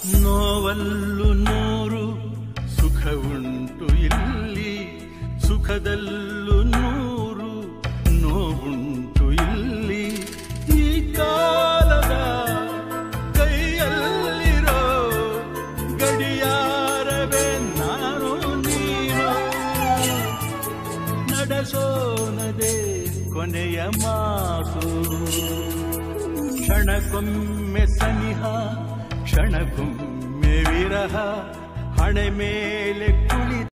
novel ನೂರು ಸುಖ ಉಂಟು ಇಲ್ಲಿ ಸುಖದಲ್ಲೂ ನೂರು ನೋವುಂಟು ಇಲ್ಲಿ ಈ ಕಾಲದ ಕೈಯಲ್ಲಿರೋ ಗಡಿಯಾರವೇ ನಾನು ನೀನು ನಡೆಸೋನದೆ ಕೊನೆಯ ಮಾತು ಕ್ಷಣಕ್ಕೊಮ್ಮೆ ಸನಿಹ ಕ್ಷಣಕ್ಕೊಮ್ಮೆ ವಿರಹ ಹಣೆ ಮೇಲೆ ಕುಳಿ